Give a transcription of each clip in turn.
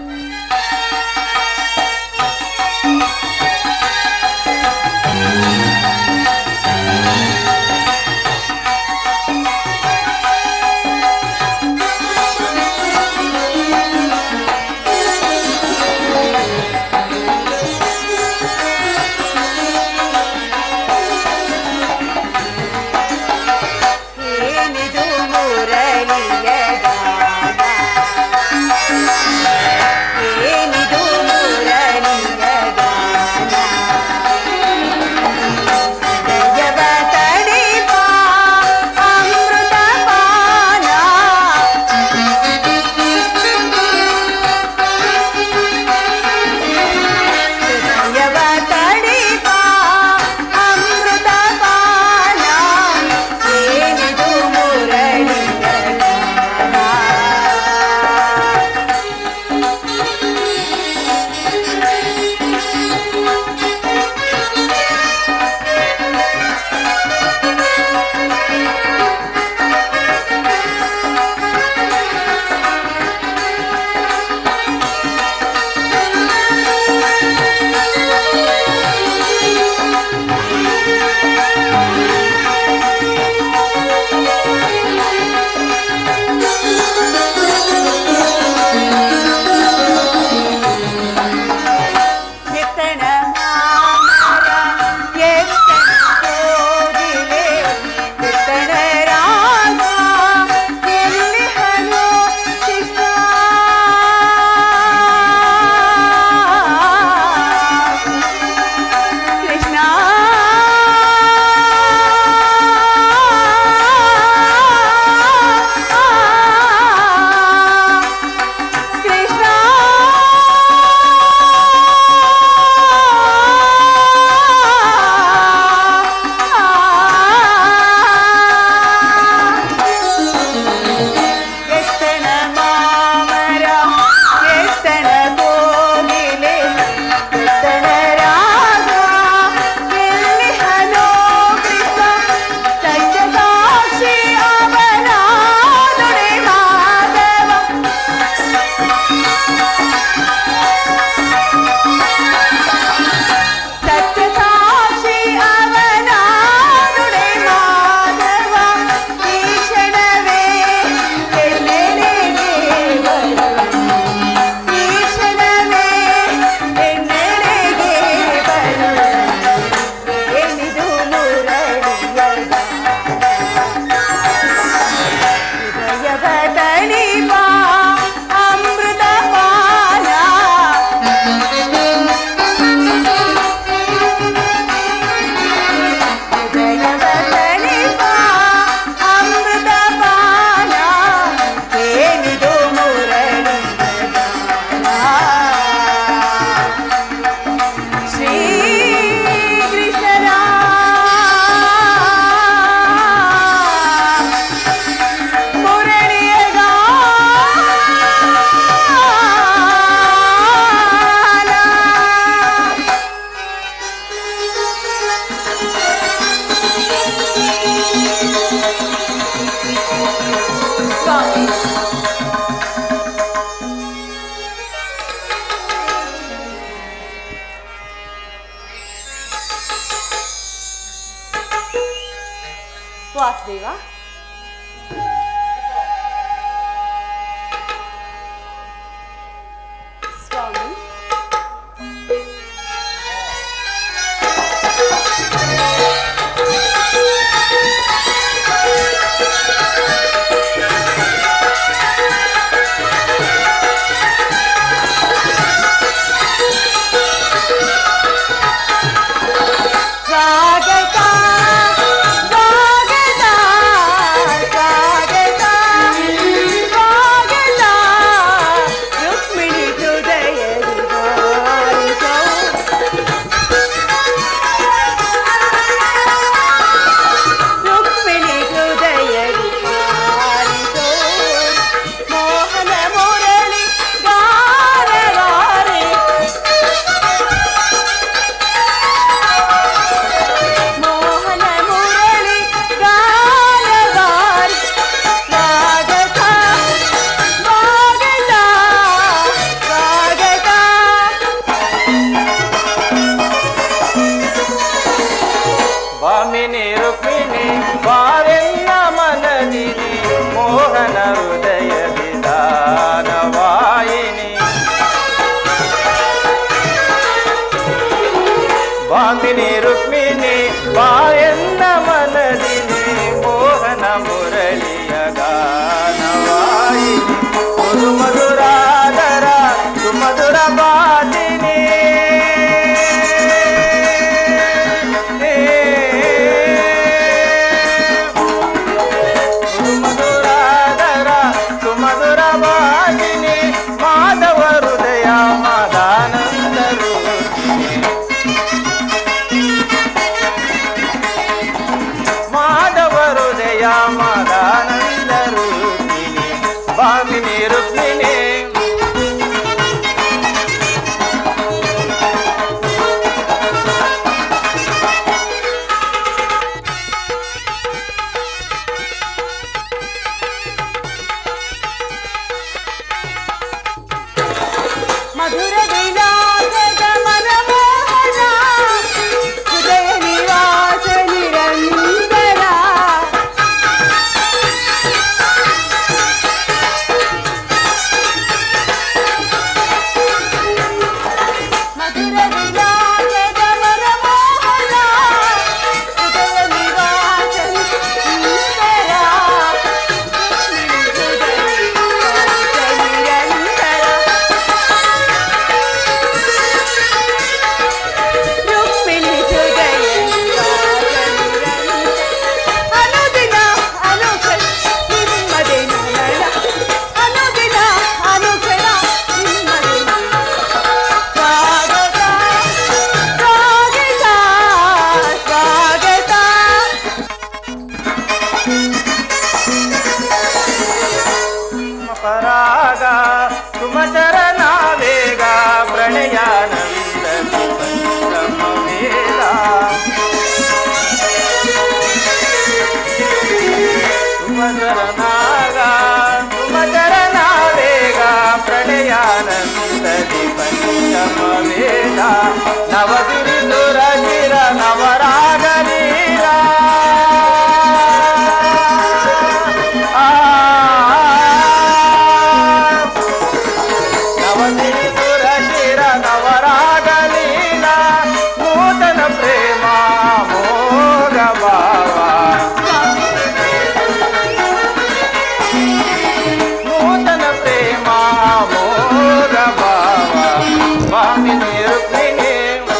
ಏನಿದು ಮುರಳಿಯ ಗಾನ ಏನಿದು ಮುರಳಿಯ ಗಾನ ಹೃದಯವ ತಡಿಪ ಅಮೃತ ಪಾನ ಹೃದಯವ ತಡಿಪ ಅಮೃತ ಪಾನ ಏನಿದು ಮುರಳಿಯ ಗಾನ ಎತ್ತಣ ಮಾಮರ ಎತ್ತಣ ಕೋಗಿಲೆ ಎತ್ತಣ ರಾಗ ಎಲ್ಲಿ ಹಲೋ ಕೃಷ್ಣ ಕೃಷ್ಣ ಕೃಷ್ಣ ಎತ್ತಣ ಮಾಮರ ಎತ್ತಣ ಕೋಗಿಲೆ ಎತ್ತಣ ರಾಗ ಎಲ್ಲಿ ಹಲೋ ಕೃಷ್ಣ ಸತ್ಯ ಸಾಕ್ಷಿ ಅವನ ನುಡಿ ಮಾಧವ ಸತ್ಯ ಸಾಕ್ಷಿ ಅವನ ನುಡಿ ಮಾಧವ ಈ ಕ್ಷಣವೇ ಎನ್ನೆಡೆಗೆ ಬರು ಈ ಕ್ಷಣವೇ ಎನ್ನೆಡೆಗೆ ಬರು ಏನಿದು ಮುರಳಿಯ ಹೃದಯವ ತಣಿಪ ಅಮೃತ ಪಾನ ಹೃದಯವ ತಣಿಪ ಅಮೃತ ಪಾನ ಏನಿದು ಮುರಳಿಯ ಶ್ರೀ ಕೃಷ್ಣರ ಮುರಳಿಯ ಗಾನ ಸ್ವಾಮಿ ವಾಸುದೇವ ಸ್ವಾಮಿ ಸ್ವಾಗತ ಸ್ವಾಗತ ವೇದದಿ ಪಂಚಮ ವೇದ ನವಸಿರಿ ಸುರಗಿರ ನವರಾಗಲೀಲ ಆ ನವಸಿರಿ ಸುರಗಿರ ನವರಾಗಲೀಲ ನೂತನ ಪ್ರೇಮ ಮೋಗ ಭಾವ ನೂತನ ಪ್ರೇಮ ಮೋಗ ಭಾವ ಸ್ವಾಮಿನಿ ರುಕ್ಮಿಣಿ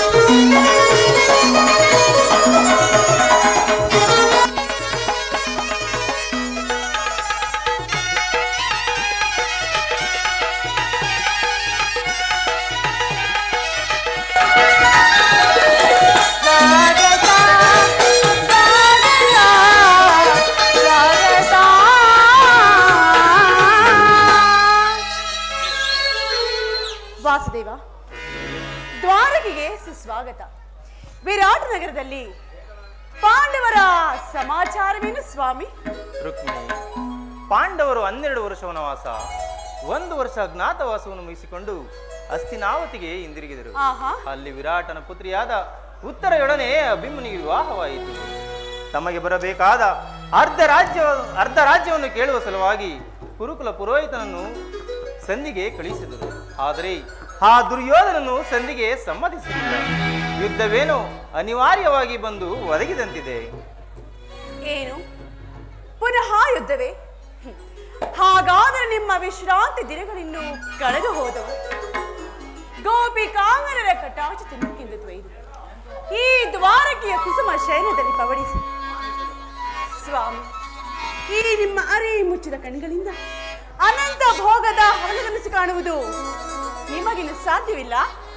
ರಾಗತಾ ರಾಗತಾ ರಾಗತಾ ವಾಸುದೇವ ದ್ವಾರಕೆಗೆ ಸುಸ್ವಾಗತ ವಿರಾಟ ನಗರದಲ್ಲಿ ಪಾಂಡವರ ಸಮಾಚಾರವೇನು ಸ್ವಾಮಿ ರುಕ್ಮಿಣಿ ಪಾಂಡವರು ಹನ್ನೆರಡು ವರ್ಷ ವನವಾಸ ಒಂದು ವರ್ಷ ಅಜ್ಞಾತವಾಸವನ್ನು ಮುಗಿಸಿಕೊಂಡು ಹಸ್ತಿನಾವತಿಗೆ ಹಿಂದಿರುಗಿದರು ಆಹಾ ಅಲ್ಲಿ ವಿರಾಟನ ಪುತ್ರಿಯಾದ ಉತ್ತರಯೊಡನೆ ಅಭಿಮನಿಗೆ ವಿವಾಹವಾಯಿತು ತಮಗೆ ಬರಬೇಕಾದ ಅರ್ಧ ರಾಜ್ಯ ಅರ್ಧ ರಾಜ್ಯವನ್ನು ಕೇಳುವ ಸಲುವಾಗಿ ಕುರುಕುಲ ಪುರೋಹಿತನನ್ನು ಸಂಧಿಗೆ ಕಳುಹಿಸಿದರು ಆದರೆ ಆ ದುರ್ಯೋಧನನು ಸಂಧಿಗೆ ಸಮ್ಮತಿಸಲಿಲ್ಲ ಯುದ್ಧವೇನೋ ಅನಿವಾರ್ಯವಾಗಿ ಬಂದು ಒದಗಿದಂತಿದೆ ಏನು ಪುನಃ ಯುದ್ಧವೇ ಹ್ಮ್. ಹಾಗಾದರೆ ನಿಮ್ಮ ವಿಶ್ರಾಂತಿ ದಿನಗಳಿನ್ನೂ ಕಳೆದು ಹೋದವು ಗೋಪಿಕಾಂಗನರ ಕಟಾಚ ತುಣುಕಿಂದ ದ್ವೈದು ಈ ದ್ವಾರಕೆಯ ಕುಸುಮ ಶಯನದಲ್ಲಿ ಪವಡಿಸಿ ಸ್ವಾಮಿ ಈ ನಿಮ್ಮ ಅರೆ ಮುಚ್ಚಿದ ಕಣ್ಗಳಿಂದ ಅನಂತ ಭೋಗದ ಹಗಲುಗನಸು ಕಾಣುವುದು ನಿಮಗಿನ್ನು ಸಾಧ್ಯವಿಲ್ಲ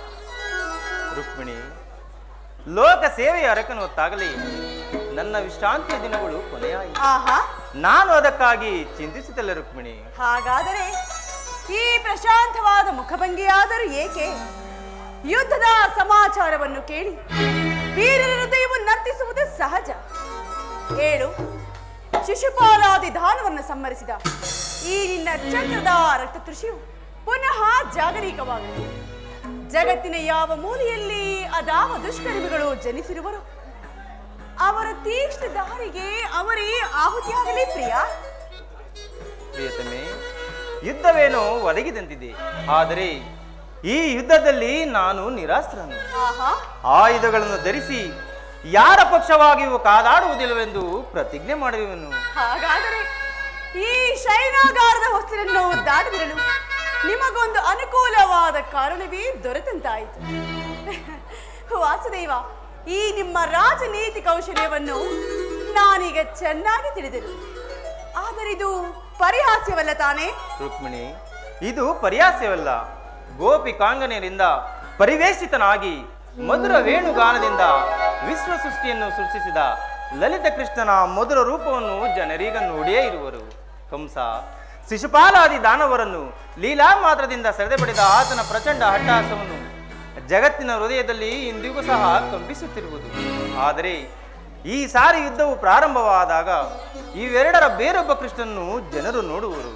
ರುಕ್ಮಿಣಿ ಲೋಕ ಸೇವೆಯ ಅರಕನು ಹೊತ್ತಾಗಲಿ ನನ್ನ ವಿಶ್ರಾಂತಿಯ ದಿನಗಳು ಕೊನೆಯಾಯಿತು ಆಹಾ ನಾನು ಅದಕ್ಕಾಗಿ ಚಿಂತಿಸುತ್ತಿಲ್ಲ ರುಕ್ಮಿಣಿ ಹಾಗಾದರೆ ಈ ಪ್ರಶಾಂತವಾದ ಮುಖಭಂಗಿಯಾದರೂ ಏಕೆ ಯುದ್ಧದ ಸಮಾಚಾರವನ್ನು ಕೇಳಿ ವೀರರ ಹೃದಯವು ನರ್ತಿಸುವುದು ಸಹಜ ಏಳು ಶಿಶುಪಾಲಾದಿ ದಾನವನ್ನು ಸಂಹರಿಸಿದ ಈ ನಿನ್ನ ಚಕ್ರದ ರಕ್ತ ತೃಷಿಯು ಪುನಃ ಜಾಗರಿಕವಾಗಲಿ ಜಗತ್ತಿನ ಯಾವ ಮೂಲೆಯಲ್ಲಿ ಅದಾವ ದುಷ್ಕರ್ಮಿಗಳು ಜನಿಸಿರುವರು ಅವರ ತೀಕ್ಷ್ಣ ದಾರಿಗೆ ಅವರೇ ಆಹುತಿಯಾಗಲಿ ಪ್ರಿಯ ಪ್ರಿಯತಮೆ ಯುದ್ಧವೇನೋ ಒದಗಿದಂತಿದೆ ಆದರೆ ಈ ಯುದ್ಧದಲ್ಲಿ ನಾನು ನಿರಾಸ್ತ್ರನು ಆಹಾ ಆಯುಧಗಳನ್ನು ಧರಿಸಿ ಯಾರ ಪಕ್ಷವಾಗಿಯೂ ಕಾದಾಡುವುದಿಲ್ಲವೆಂದು ಪ್ರತಿಜ್ಞೆ ಮಾಡುವೆನು ಹಾಗಾದರೆ ಈ ಶೈನಾಗಾರದ ಹೊಸ್ತಿಲನ್ನು ದಾಟದಿರಲು ನಿಮಗೊಂದು ಅನುಕೂಲವಾದ ಕಾರಣವೇ ದೊರೆತಂತಾಯಿತು ವಾಸುದೇವ ಈ ನಿಮ್ಮ ರಾಜನೀತಿ ಕೌಶಲ್ಯವನ್ನು ನಾನೀಗ ಚೆನ್ನಾಗಿ ತಿಳಿದೆನು ಆದರೆ ಇದು ಪರಿಹಾಸ್ಯವಲ್ಲ ತಾನೇ ರುಕ್ಮಿಣಿ ಇದು ಪರ್ಯಾಸ್ಯವಲ್ಲ ಗೋಪಿ ಕಾಂಗನೆಯರಿಂದ ಪರಿವೇಷಿತನಾಗಿ ಮಧುರ ವೇಣುಗಾನದಿಂದ ವಿಶ್ವ ಸೃಷ್ಟಿಯನ್ನು ಸೃಷ್ಟಿಸಿದ ಲಲಿತ ಕೃಷ್ಣನ ಮಧುರ ರೂಪವನ್ನು ಜನರೀಗ ನೋಡಿಯೇ ಇರುವರು ಕಂಸ ಶಿಶುಪಾಲಾದಿ ದಾನವರನ್ನು ಲೀಲಾ ಮಾತ್ರದಿಂದ ಸೆಳೆದೆ ಪಡೆದ ಆತನ ಪ್ರಚಂಡ ಹಟ್ಟಹಾಸವನ್ನು ಜಗತ್ತಿನ ಹೃದಯದಲ್ಲಿ ಇಂದಿಗೂ ಸಹ ಕಂಪಿಸುತ್ತಿರುವುದು ಆದರೆ ಈ ಸಾರಿ ಯುದ್ಧವು ಪ್ರಾರಂಭವಾದಾಗ ಇವೆರಡರ ಬೇರೊಬ್ಬ ಕೃಷ್ಣನ್ನು ಜನರು ನೋಡುವರು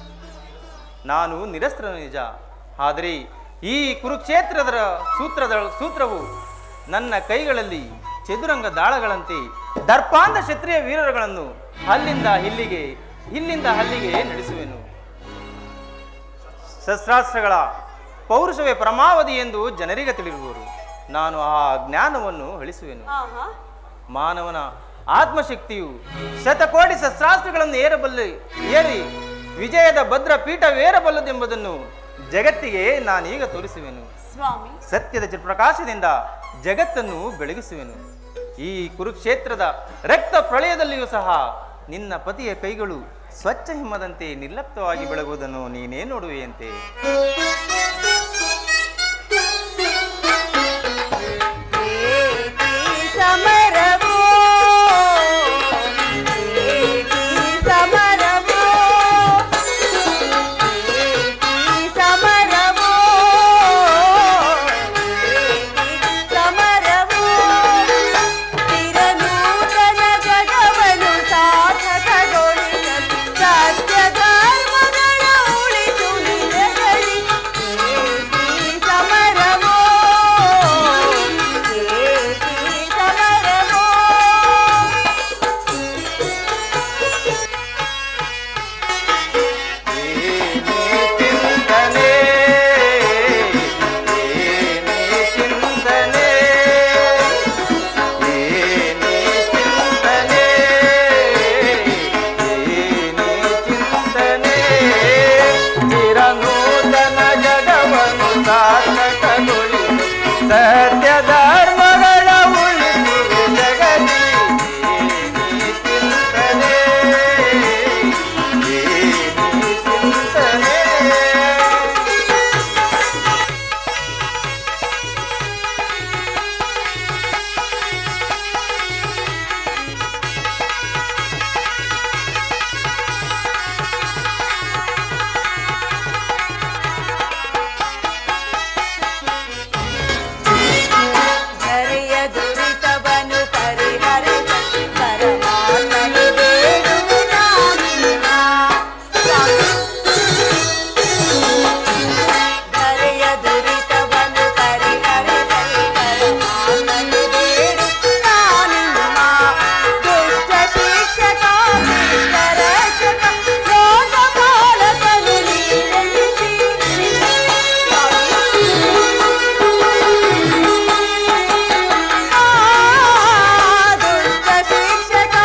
ನಾನು ನಿರಸ್ತ್ರನು ನಿಜ ಆದರೆ ಈ ಕುರುಕ್ಷೇತ್ರದ ಸೂತ್ರದ ಸೂತ್ರವು ನನ್ನ ಕೈಗಳಲ್ಲಿ ಚದುರಂಗ ದಾಳಗಳಂತೆ ದರ್ಪಾಂಧ ಕ್ಷತ್ರಿಯ ವೀರರುಗಳನ್ನು ಅಲ್ಲಿಂದ ಇಲ್ಲಿಗೆ ಇಲ್ಲಿಂದ ಅಲ್ಲಿಗೆ ನಡೆಸುವೆನು ಶಸ್ತ್ರಾಸ್ತ್ರಗಳ ಪೌರುಷವೇ ಪರಮಾವಧಿ ಎಂದು ಜನರಿಗೆ ತಿಳಿರುವರು ನಾನು ಆ ಜ್ಞಾನವನ್ನು ಅಳಿಸುವೆನು ಆಹಾ ಮಾನವನ ಆತ್ಮಶಕ್ತಿಯು ಶತಕೋಟಿ ಶಸ್ತ್ರಾಸ್ತ್ರಗಳನ್ನು ಏರಬಲ್ಲೆ ಏರಿ ವಿಜಯದ ಭದ್ರ ಪೀಠವೇರಬಲ್ಲದೆಂಬುದನ್ನು ಜಗತ್ತಿಗೆ ನಾನೀಗ ತೋರಿಸುವೆನು ಸ್ವಾಮಿ ಸತ್ಯದ ಪ್ರಕಾಶದಿಂದ ಜಗತ್ತನ್ನು ಬೆಳಗಿಸುವೆನು ಈ ಕುರುಕ್ಷೇತ್ರದ ರಕ್ತ ಪ್ರಳಯದಲ್ಲಿಯೂ ಸಹ ನಿನ್ನ ಪತಿಯ ಕೈಗಳು ಸ್ವಚ್ಛ ಹಿಮ್ಮದಂತೆ ನಿರ್ಲಪ್ತವಾಗಿ ಬೆಳಗುವುದನ್ನು ನೀನೇ ನೋಡುವೆಯಂತೆ ಏಕಿ ಸಮರವೋ ಏಕಿ ಸಮರವೋ ಏಕಿ ಸಮರವೋ ಏಕಿ ಸಮರವೋ ಚಿರನೂತನ ಜಗವನ್ನು ಸಾರ್ಥಕಗೊಳಿಸಲು ಸತ್ಯ ಧರ್ಮಗಳ ಉಳಿಸು ನಿಜಗಳಿ ಸತ್ಯ ಧರ್ಮಗಳ ಉಳಿಸುವೆ ಜಗತಿ ಏನಿ ಚಿಂತನೆ ಏನಿ ಚಿಂತನೆ ಧರೆಯ ದುರಿತವನ್ನು ಪರಿಹರಿಸ ಪರಮಾತ್ಮನೆ ಬೇಡುವೆ ನಾನಿನ್ನ. ಧರೆಯ ದುರಿತವನ್ನು ಪರಿಹರಿಸಲು ಪರಮಾತ್ಮನೆ ಬೇಡುವೆ ನಾನಿನ್ನ. ದುಷ್ಟ ಶಿಕ್ಷಕ ಶಿಷ್ಟ ರಕ್ಷಕ ಲೋಕಪಾಲಕನು ನೀನೆನಿಸಿ. ದುಷ್ಟ ಶಿಕ್ಷಕ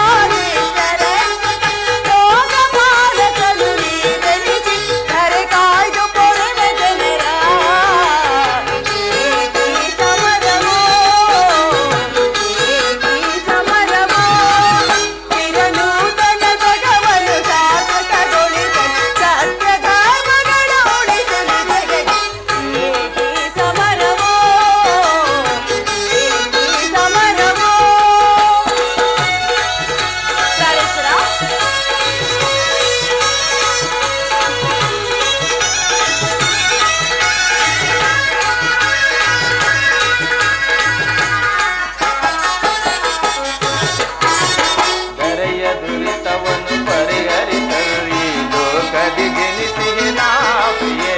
ಲೋಕಪಾಲಕನು ನೀನೆನಿಸಿ ಧರೆ ಕಾಯ್ದು ಕೊಡುವ ಜನರ ಏಕಿ ಸಮರವೋ ಏಕಿ ಸಮರವೋ ಚಿರನೂತನ ಜಗವನ್ನು ಸಾರ್ಥಕಗೊಳಿಸಲು ಸತ್ಯ ಧರ್ಮಗಳ ಉಳಿಸಲು ಜಗಕ್ಕೆ ಏಕಿ ಸಮರವೋ ಏಕಿ ಸಮರವೋ ಪ್ರಾಣೇಶ್ವರ ಧರೆಯ ದುರಿತವನ್ನು ಪರಿಹರಿಸಲು ಈ ಲೋಕದಿ ಜನಿಸಿದೆ ನಾ ಪ್ರಿಯೆ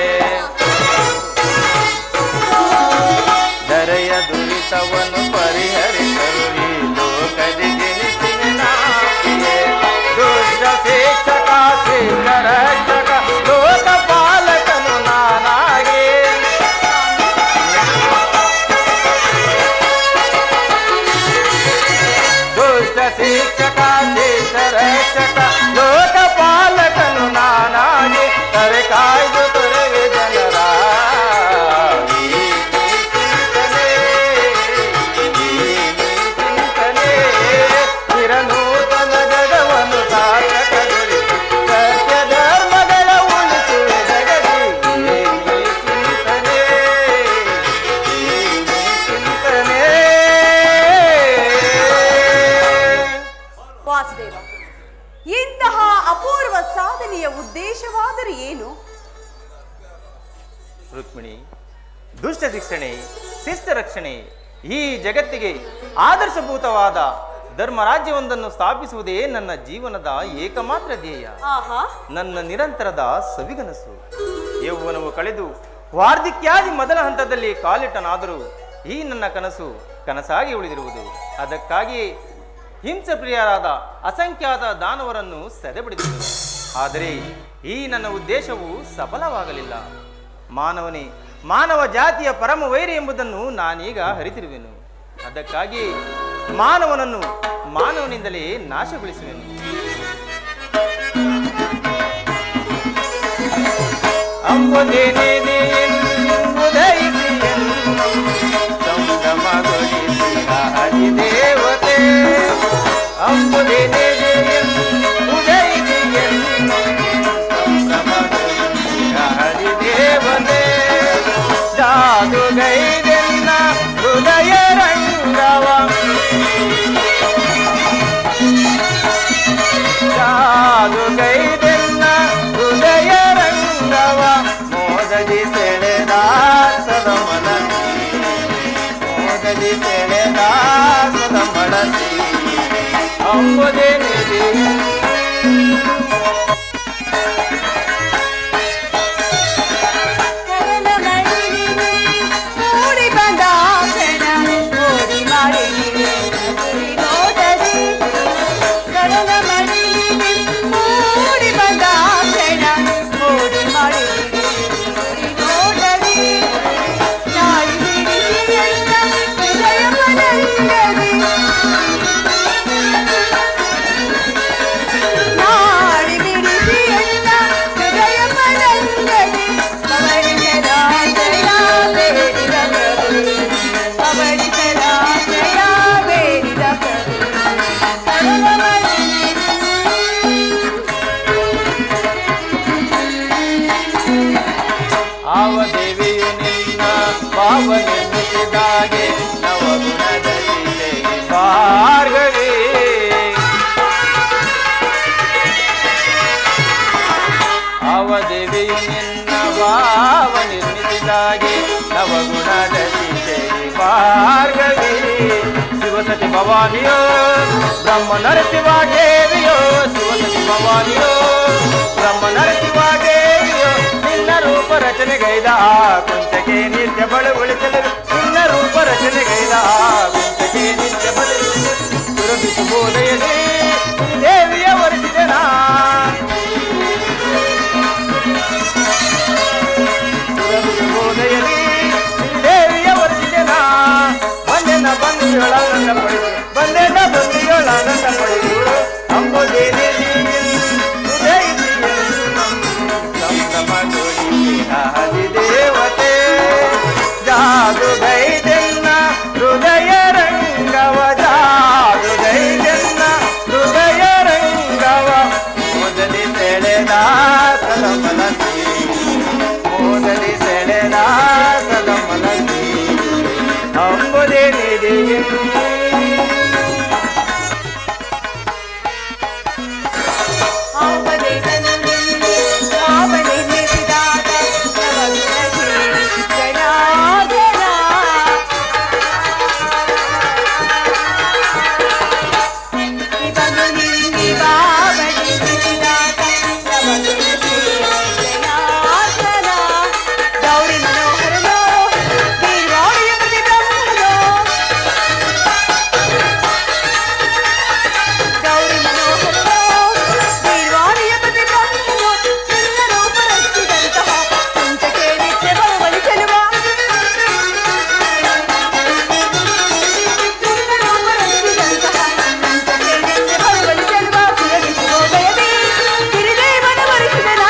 ಧರೆಯ ದುರಿತವನ್ನು ಪರಿಹರಿಸಲು ಈ ಲೋಕದಿ ಜನಿಸಿದೆ ನಾ ಪ್ರಿಯೆ ದುಷ್ಟ ಶಿಕ್ಷಕ ಶಿಷ್ಟ ರಕ್ಷಕ ಲೋಕಪಾಲಕನು ನಾನಾಗೆ ದುಷ್ಟ ಶಿಕ್ಷಕ ಶಿಷ್ಟ ರಕ್ಷಕ ಲೋಕಪಾಲಕನು ನಾನಾಗಿ ತರೆ ಕಾಯ್ದು ತೊರೆಗೆ ಜನರ ಈ ಚಿಂತನೆ ಈ ಚಿಂತನೆ ಚಿರನೂತನ ಜಗವನ್ನು ಸಾರ್ಥಕಗೊಳಿಸಿ ಸತ್ಯ ಧರ್ಮಗಳ ಉಳಿಸುವೆ ಜಗದಿ ಈ ಚಿಂತನೆ ಈ ಚಿಂತನೆ ವಾಸುದೇವ ಇಂತಹ ಅಪೂರ್ವ ಸಾಧನೆಯ ಉದ್ದೇಶವಾದರೂ ಏನು ರುಕ್ಮಿಣಿ ದುಷ್ಟ ಶಿಕ್ಷಣೆ ಶಿಷ್ಟ ರಕ್ಷಣೆ ಈ ಜಗತ್ತಿಗೆ ಆದರ್ಶಭೂತವಾದ ಧರ್ಮರಾಜ್ಯವೊಂದನ್ನು ಸ್ಥಾಪಿಸುವುದೇ ನನ್ನ ಜೀವನದ ಏಕಮಾತ್ರ ಧ್ಯೇಯ ಆಹಾ ನನ್ನ ನಿರಂತರದ ಸವಿಗನಸು ಯೌವನವು ಕಳೆದು ವಾರ್ಧಿಕ್ಯಾದಿ ಮೊದಲ ಹಂತದಲ್ಲಿ ಕಾಲಿಟ್ಟನಾದರೂ ಈ ನನ್ನ ಕನಸು ಕನಸಾಗಿ ಉಳಿದಿರುವುದು ಅದಕ್ಕಾಗಿಯೇ ಹಿಂಸಪ್ರಿಯರಾದ ಅಸಂಖ್ಯಾತ ದಾನವರನ್ನು ಸೆರೆಬಿಡಿಸಿದರು ಆದರೆ ಈ ನನ್ನ ಉದ್ದೇಶವು ಸಫಲವಾಗಲಿಲ್ಲ ಮಾನವನೇ ಮಾನವ ಜಾತಿಯ ಪರಮ ವೈರಿ ಎಂಬುದನ್ನು ನಾನೀಗ ಹರಿತಿರುವೆನು ಅದಕ್ಕಾಗಿ ಮಾನವನನ್ನು ಮಾನವನಿಂದಲೇ ನಾಶಗೊಳಿಸುವೆನು ಅಂಬುದೇನೇನೆ ಉದಯಿಸಿ ಸಂಭ್ರಮಗೊಳಿಸಿದ ಹರಿದೇವತೆ ಅಂಬುದೇನೇನೆ ಉದಯಿಸಿ ಸಂಭ್ರಮಗೊಳಿಸಿದ ಹರಿದೇವತೆ ಜಾದುಗೈದೆನ್ನ ಹೃದಯ ರಂಗವ ಜಾದುಗೈದೆನ್ನ ಹೃದಯ ರಂಗವ ಮೋದದಿ ಸೆಳೆದ ಸದಮನಸಿ ಮೋದದಿ ಸೆಳೆದ ಸದಮನಸಿ ಅಂಬುದೇ ನಿಧಿ ಕಡಲ ಮಡಿಲಿಗೆ ಮೂಡಿ ಬಂದ ಕ್ಷಣ ಓಡಿ ಮಾಡಿದಿವೆ ನಗುರಿ ನೋಡದೆ ಕಡಲ ಮಡಿಲಿಗೆ ಮೂಡಿ ಬಂದ ಕ್ಷಣ ಓಡಿ ಮಾಡಿದಿವೆ ನಗುರಿ ನೋಡದೆ ನಾಯಿ ಬಿಡಿಸಿ ಎಲ್ಲ ಹೃದಯ ಮನಂಗದೆ ದೇವಿಯು ನಿನ್ನ ಭಾವ ನಿರ್ಮಿಸಿದಾಗೆ ನವಗುಣದ ಸೀತೆಗೆ ಭಾರ್ಗವಿ ಅವ ದೇವಿಯು ನಿನ್ನ ಭಾವ ನಿರ್ಮಿಸಿದಾಗೆ ನವಗುಣದ ಸೀತೆಗೆ ಭಾರ್ಗವಿ ಶಿವಸತಿ ಭವಾನಿಯೋ ಬ್ರಹ್ಮ ನರಸಿಂಹ ದೇವಿಯೋ ಶಿವಸತಿ ಭವಾನಿಯೋ ಬ್ರಹ್ಮ ನರಸಿಂಹ ದೇವಿಯೋ ನಿನ್ನ ರೂಪ ರಚನೆಗೈದ ಆ ಕುಂಚಕ್ಕೆ ನಿತ್ಯ ಬಳುವಳಿಸಲು ನಿನ್ನ ರೂಪ ರಚನೆಗೈದ ಆ ಕುಂಚಕ್ಕೆ ನಿತ್ಯ ಬಳುವಳಿಸಲು ಸುರಭಿಸು ಬೋಧೆಯಲ್ಲಿ ದೇವಿಯ ವರಿಸಿದೆನಾ ಸುರಭಿಸು ಬೋಧೆಯಲ್ಲಿ ದೇವಿಯ ವರಿಸಿದೆನಾ ಬಂದೆನ ಬಂದಿಯೊಳಾನಂದ ಪಡೆದು ಬಂದೆನ ಬಂದಿಯೊಳಾನಂದ ಪಡೆದು ಅಂಬುದೇನೆ ದೇವತೆ ಜಾದು ಗೈದೆನ್ನ ಹೃದಯ ರಂಗವ ಜಾದು ಗೈದೆನ್ನ ಹೃದಯ ರಂಗವ ಮೊದಲಿ ಸೆಳೆದ ಸದಮಲಸಿ ಮೊದಲಿ ಸೆಳೆದ ಸದಮಲಸಿ ಅಂಬುದೇ ನಿಧಿಯನ್ನು ಆವನೆ ತನ್ನಿಂದೆ ಆವನೆ ನೆನೆದಾಗ ನವಗುಣದಿ ಜನಾರ್ದನ. ಇವನು ನಿನ್ನೆ ಬಾವನೆ ನೆನೆದಾಗ ನವಗುಣದಿ ಜನಾರ್ದನ. ಗೌರಿ ಮನೋಹರನೋ ಗೀರ್ವಾಣಿಯ ಪ್ರತಿ ಬ್ರಹ್ಮನೋ ಗೌರಿ ಮನೋಹರನೋ ಗೀರ್ವಾಣಿಯ ಪ್ರತಿ ಬ್ರಹ್ಮನೋ ಚಿನ್ನ ರೂಪ ರಚಿಸಿದಂತಹ ಕುಂಚಕ್ಕೆ ನಿತ್ಯ ಬರುವಳಿ ಚೆಲುವ ಚಿನ್ನ ರೂಪ ರಚಿಸಿದಂತಹ ಕುಂಚಕ್ಕೆ ನಿತ್ಯ ಬರುವಳಿ ಚೆಲುವ ಸುರಗಿಸುವ ಬಯದಿ ಗಿರಿದೇವನ ವರಿಸಿದನ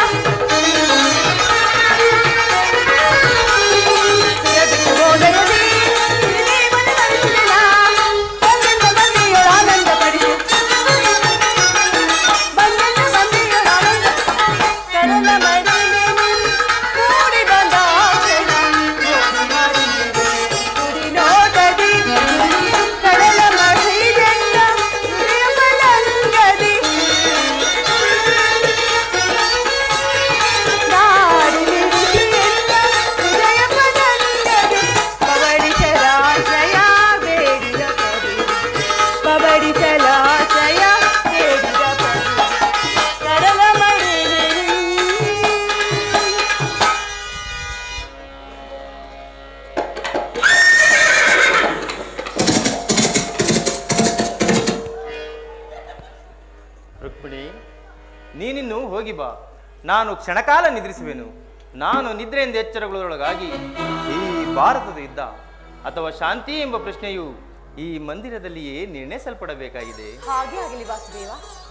ಸುರಗಿಸುವ ಬಯದಿ ಗಿರಿದೇವನ ವರಿಸಿದನ ಬಂದೆಂದ ಬಂದೆಯೊಳಾನಂದ ಪಡಿಸು ಬಂದೆಂದ ಬಂದೆಯೊಳಾನಂದ ಕಡಲ ಮಡಿಲೆ ಕೂಡಿ ಬಂದ ಕ್ಷಣ ಕುಡಿ ನೋಟದಿ ಕಡಲ ಮಡಿಲೆಂದ ಹೃದಯ ಪಲಂಗದಿ ನಾಡಿ ನಿರುತಿಯೆಂದ ಹೃದಯ ಪಲಂಗದಿ ಪವಡಿಸಲಾಶಯ ಬೇಡಿದ ಪರಿ ಪವಡಿಸಲಾಶಯ ಬೇಡಿದ ಪರಿ ಕಡಲ ಮಡಿಲೆ ರುಕ್ಮಿಣಿ ನೀನಿನ್ನು ಹೋಗಿ ಬಾ ನಾನು ಕ್ಷಣಕಾಲ ನಿದ್ರಿಸುವೆನು ನಾನು ನಿದ್ರೆಯಿಂದ ಎಚ್ಚರಗೊಳ್ಳೊಳಗಾಗಿ ಈ ಭಾರತದ ಯುದ್ಧ ಅಥವಾ ಶಾಂತಿ ಎಂಬ ಪ್ರಶ್ನೆಯು ಈ ಮಂದಿರದಲ್ಲಿಯೇ ನಿರ್ಣಯಿಸಲ್ಪಡಬೇಕಾಗಿದೆ ಹಾಗೆ ಆಗಲಿ ವಾಸುದೇವ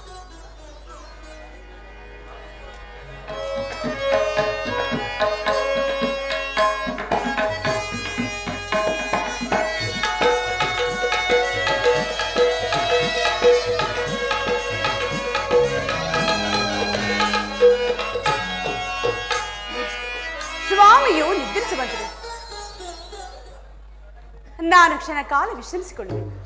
ಸ್ವಾಮಿಯು ನಿದ್ರಿಸುವಂತಿದೆ ನಾನು ಕ್ಷಣ ಕಾಲ ವಿಶ್ರಮಿಸಿಕೊಳ್ಳುವೆ